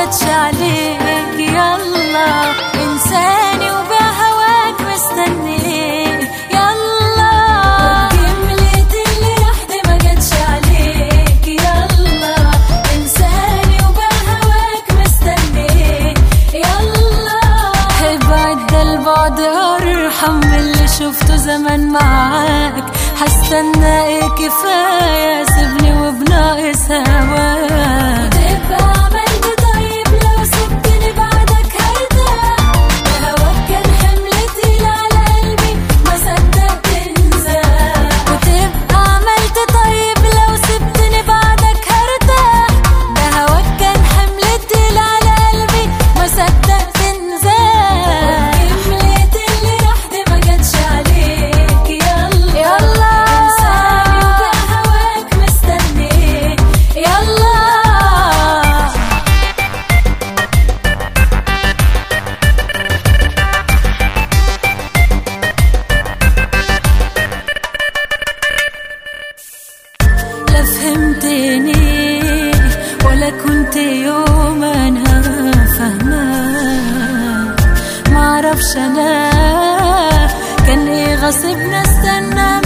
جاتش عليك يلا انساني وبهواك مستني يلا كملت اللي راح دي ما جاتش عليك يلا انساني وبهواك مستني يلا ابعد ده البعد ارحم من اللي شفته زمان معاك هستنى ايه كفايه سيبني وبناقص هواك وتبقى عملت طيب لو سبتني بعدك هرتاح هواك كان حمل تقيل على قلبي ما صدقت انزاح وتبقى عملت طيب لو سبتني بعدك هرتاح ده هواك كان حمل تقيل على قلبي ما صدقت انزاح كملت اللي راح دي ما جاتش عليك يلا يلا انساني وده هواك مستني يلا لا فهمتني ولا كنت يوم انا فاهمة معرفش انا كان ايه غصبنا استنى